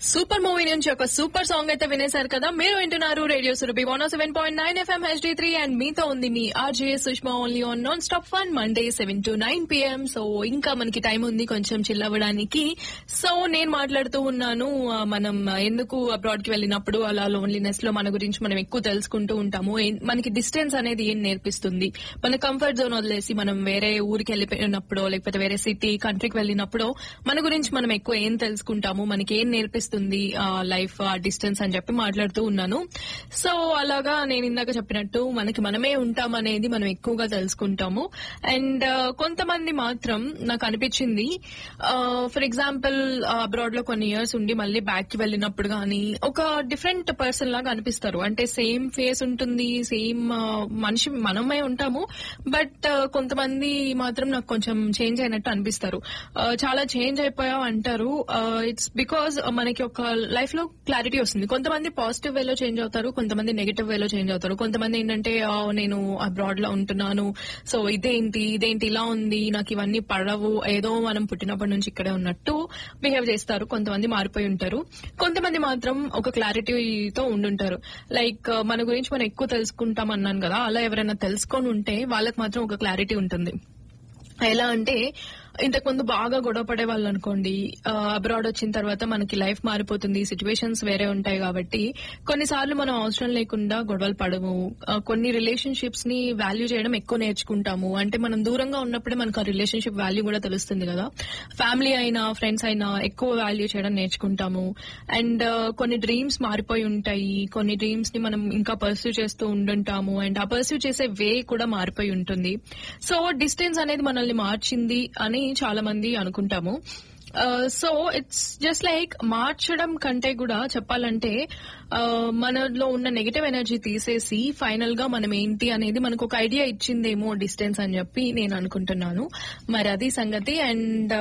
super movie నుంచి ఒక super song అయితే వినేశారు కదా మీరు వింటున్నారు radio Surabhi one seven point nine FM HD three and మీతో ఉంది మీ RJ Sushma only on non stop fun Monday seven to nine PM so ఇంకా మనకి టైం ఉంది కొంచెం చిల్ అవ్వడానికి సో నేను మాట్లాడుతూ ఉన్నాను ఆ, మనం ఎందుకు అబ్రాడ్ కి వెళ్ళినప్పుడు అలా లోన్లీనెస్ లో మన గురించి మనం ఎక్కువ తెలుసుకుంటూ ఉంటాము ఏం- మనకి డిస్టెన్స్ అనేది ఏం నేర్పిస్తుంది మన కంఫర్ట్ జోన్ వదిలేసి మనం వేరే ఊరికి వెళ్ళిపోయినప్పుడు లేకపోతే వేరే సిటీ కంట్రీకి వెళ్ళినప్పుడు మన గురించి మనం ఎక్కువ ఏం తెలుసుకుంటాము మనకి ఏం నేర్పిస్తుంది లైఫ్ ఆ డిస్టెన్స్ అని చెప్పి మాట్లాడుతూ ఉన్నాను సో అలాగా నేను ఇందాక చెప్పినట్టు మనకి మనమే ఉంటాం అనేది మనం ఎక్కువగా తెలుసుకుంటాము అండ్ కొంతమంది మాత్రం నాకు అనిపించింది ఫర్ ఎగ్జాంపుల్ అబ్రాడ్ లో కొన్ని ఇయర్స్ ఉండి మళ్ళీ బ్యాక్ కి వెళ్ళినప్పుడు గానీ ఒక డిఫరెంట్ పర్సన్ లాగా అనిపిస్తారు అంటే సేమ్ ఫేస్ ఉంటుంది సేమ్ మనిషి మనమే ఉంటాము బట్ కొంతమంది మాత్రం నాకు కొంచెం చేంజ్ అయినట్టు అనిపిస్తారు ఆ, చాలా చేంజ్ అయిపోయావు అంటారు ఇట్స్ బికాజ్ మనకి ఒక లైఫ్ లో క్లారిటీ వస్తుంది కొంతమంది పాజిటివ్ వేలో చేంజ్ అవుతారు కొంతమంది నెగటివ్ వేలో చేంజ్ అవుతారు కొంతమంది ఏంటంటే "ఆ, నేను అబ్రాడ్ లో ఉంటున్నాను సో ఇదేంటి ఇదేంటి ఇలా ఉంది నాకు ఇవన్నీ పడవు ఏదో మనం పుట్టినప్పటి నుంచి ఇక్కడే ఉన్నట్టు బిహేవ్ చేస్తారు కొంతమంది మారిపోయి ఉంటారు కొంతమంది మాత్రం ఒక క్లారిటీతో ఉండుంటారు లైక్ మన గురించి మనం ఎక్కువ తెలుసుకుంటాం అన్నాను కదా అలా ఎవరైనా తెలుసుకొని ఉంటే వాళ్ళకి మాత్రం ఒక క్లారిటీ ఉంటుంది ఎలా అంటే ఇంతకు ముందు బాగా గొడవ పడే వాళ్ళు అనుకోండి అబ్రాడ్ వచ్చిన తర్వాత మనకి లైఫ్ మారిపోతుంది సిచ్యువేషన్స్ వేరే ఉంటాయి కాబట్టి కొన్నిసార్లు మనం అవసరం లేకుండా గొడవలు పడము ఆ, కొన్ని రిలేషన్షిప్స్ ని వాల్యూ చేయడం ఎక్కువ నేర్చుకుంటాము అంటే మనం దూరంగా ఉన్నప్పుడే మనకు ఆ రిలేషన్షిప్ వాల్యూ కూడా తెలుస్తుంది కదా ఫ్యామిలీ అయినా ఫ్రెండ్స్ అయినా ఎక్కువ వాల్యూ చేయడం నేర్చుకుంటాము అండ్ కొన్ని డ్రీమ్స్ మారిపోయి ఉంటాయి కొన్ని డ్రీమ్స్ ని మనం ఇంకా పర్సూ చేస్తూ ఉండుంటాము అండ్ ఆ పర్సూ చేసే వే కూడా మారిపోయి ఉంటుంది సో డిస్టెన్స్ అనేది మనల్ని మార్చింది అని చాలా మంది అనుకుంటాము సో ఇట్స్ జస్ట్ లైక్ మార్చడం కంటే కూడా చెప్పాలంటే uh, మనలో ఉన్న నెగటివ్ ఎనర్జీ తీసేసి ఫైనల్ గా మనం ఏంటి అనేది మనకు ఒక ఐడియా ఇచ్చిందేమో డిస్టెన్స్ అని చెప్పి నేను అనుకుంటున్నాను మరి అది సంగతి అండ్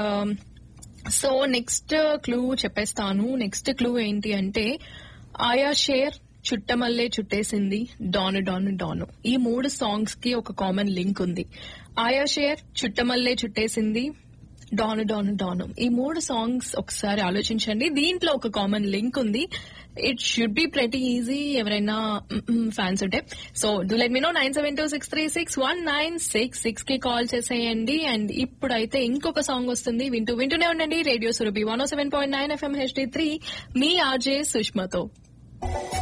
సో నెక్స్ట్ క్లూ చెప్పేస్తాను నెక్స్ట్ క్లూ ఏంటి అంటే ఆయా షేర్ చుట్టమల్లే చుట్టేసింది డాను డాను డాను ఈ మూడు సాంగ్స్ కి ఒక కామన్ లింక్ ఉంది ఆయా షేర్ చుట్టమల్లే చుట్టేసింది డాను డాను డాను ఈ మూడు సాంగ్స్ ఒకసారి ఆలోచించండి దీంట్లో ఒక కామన్ లింక్ ఉంది it should be pretty easy ఎవరైనా ఫ్యాన్స్ ఉంటే so do let me know nine seven two six three six one nine six six కి కాల్ చేసేయండి అండ్ ఇప్పుడైతే ఇంకొక సాంగ్ వస్తుంది వింటూ వింటూనే ఉండండి radio Surabhi one seven point nine FM HD three మీ ఆర్జే సుష్మతో